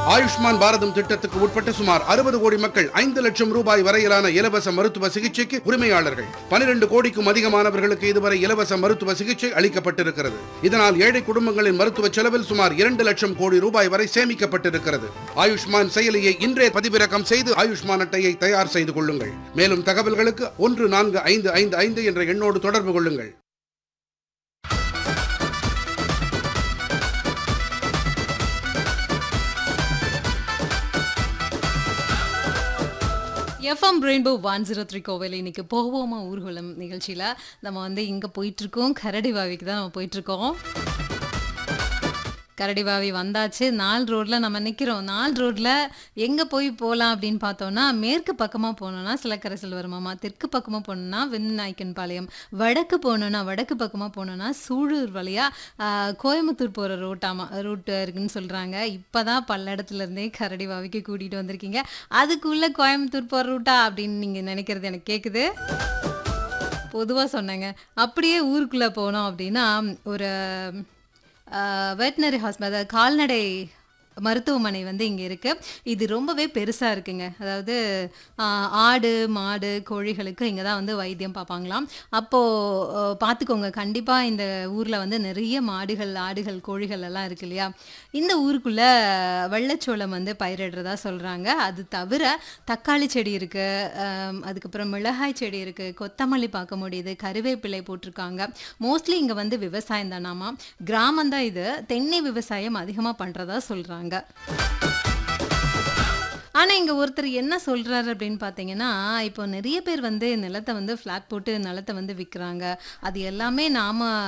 ஆயுஷ்மான் பாரதம் திட்டத்துக்கு உட்பட்ட சுமார் அறுபது கோடி மக்கள் ஐந்து லட்சம் ரூபாய் வரையிலான இலவச மருத்துவ சிகிச்சைக்கு உரிமையாளர்கள் பனிரெண்டு கோடிக்கும் அதிகமானவர்களுக்கு இதுவரை இலவச மருத்துவ சிகிச்சை அளிக்கப்பட்டிருக்கிறது இதனால் ஏழை குடும்பங்களின் மருத்துவ செலவில் சுமார் இரண்டு லட்சம் கோடி ரூபாய் வரை சேமிக்கப்பட்டிருக்கிறது ஆயுஷ்மான் செயலியை இன்றே பதிவிறக்கம் செய்து ஆயுஷ்மான் அட்டையை தயார் செய்து கொள்ளுங்கள் மேலும் தகவல்களுக்கு ஒன்று நான்கு ஐந்து ஐந்து ஐந்து என்ற எண்ணோடு தொடர்பு கொள்ளுங்கள் FM rainbow one zero three கோவில் இன்னைக்கு போவோமா ஊர்வலம் நிகழ்ச்சியில் நம்ம வந்து இங்கே போயிட்டுருக்கோம் கரடிவாவிக்கு தான் நம்ம போயிட்டுருக்கோம் கரடிவாவி வந்தாச்சு நால் ரோட்டில் நம்ம நிற்கிறோம் நால் ரோட்டில் எங்கே போய் போகலாம் அப்படின்னு பார்த்தோன்னா மேற்கு பக்கமாக போனோன்னா சிலக்கரை செல்வரமாமா தெற்கு பக்கமாக போனோன்னா வெண்ணநாய்க்கன் பாளையம் வடக்கு போனோன்னா வடக்கு பக்கமாக போனோன்னா சூழூர் வழியாக கோயம்புத்தூர் போகிற ரோட்டாமா ரூட் இருக்குன்னு சொல்கிறாங்க இப்போ தான் பல்லடத்துலேருந்தே கரடிவாவிக்கு கூட்டிகிட்டு வந்திருக்கீங்க அதுக்குள்ளே கோயம்புத்தூர் போகிற ரூட்டா அப்படின்னு நீங்கள் நினைக்கிறது எனக்கு கேட்குது பொதுவாக சொன்னேங்க அப்படியே ஊருக்குள்ளே போனோம் அப்படின்னா ஒரு வெட்டினரி ஹாஸ்பிட்டல் அதாவது கால்நடை மருத்துவமனை வந்து இங்கே இருக்குது இது ரொம்பவே பெருசாக இருக்குங்க அதாவது ஆஹ், ஆடு மாடு கோழிகளுக்கு இங்கே தான் வந்து வைத்தியம் பார்ப்பாங்களாம் அப்போது பார்த்துக்கோங்க கண்டிப்பாக இந்த ஊரில் வந்து நிறைய மாடுகள் ஆடுகள் கோழிகள் எல்லாம் இருக்கு இல்லையா இந்த ஊருக்குள்ளே வெள்ளச்சோளம் வந்து பயிரிடுறதா சொல்கிறாங்க அது தவிர தக்காளி செடி இருக்குது அதுக்கப்புறம் மிளகாய் செடி இருக்குது கொத்தமல்லி பார்க்க முடியுது கருவேப்பிலை போட்டிருக்காங்க மோஸ்ட்லி இங்கே வந்து விவசாயம் தானாமா கிராமம் தான் இது தென்னை விவசாயம் அதிகமாக பண்ணுறதா சொல்கிறாங்க ஆனால் இங்கே ஒருத்தர் என்ன சொல்கிறாரு அப்படின்னு பார்த்தீங்கன்னா இப்போ நிறைய பேர் வந்து நிலத்தை வந்து ஃப்ளாட் போட்டு நிலத்தை வந்து விற்கிறாங்க அது எல்லாமே நாம்